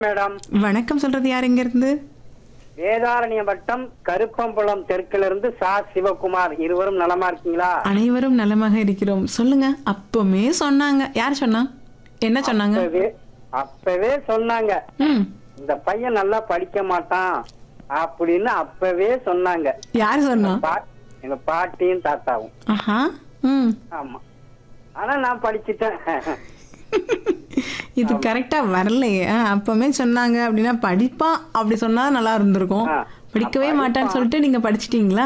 Madam வணக்கம் சொல்றது யார் எங்க இருந்து வேதாரண்ய வட்டம் கருப்பம்புலம் தெற்குல இருந்து சா சிவகுமார் இருவரும் நலமா இருக்கீங்களா அனைவரும் நலமாக இருக்கிறோம் சொல்லுங்க அப்பமே சொன்னாங்க யார் சொன்னா என்ன சொன்னாங்க அப்பவே அப்பவே சொன்னாங்க ம் இந்த பையன் நல்லா படிக்க மாட்டான் அப்படின்னு அப்பவே சொன்னாங்க யார் சொன்னா பா- எங்க பாட்டியும் தாத்தாவும் ஆஹா ம் ஆமா ஆனா நான் படிச்சுட்டேன் இது கரெக்டா வரலையே ஆ, அப்பமே சொன்னாங்க அப்படின்னா படிப்பா அப்படி சொன்னா நல்லா இருந்திருக்கும் ஆ, படிக்கவே படிப்பான். மாட்டான்னு சொல்லிட்டு நீங்க படிச்சிட்டீங்களா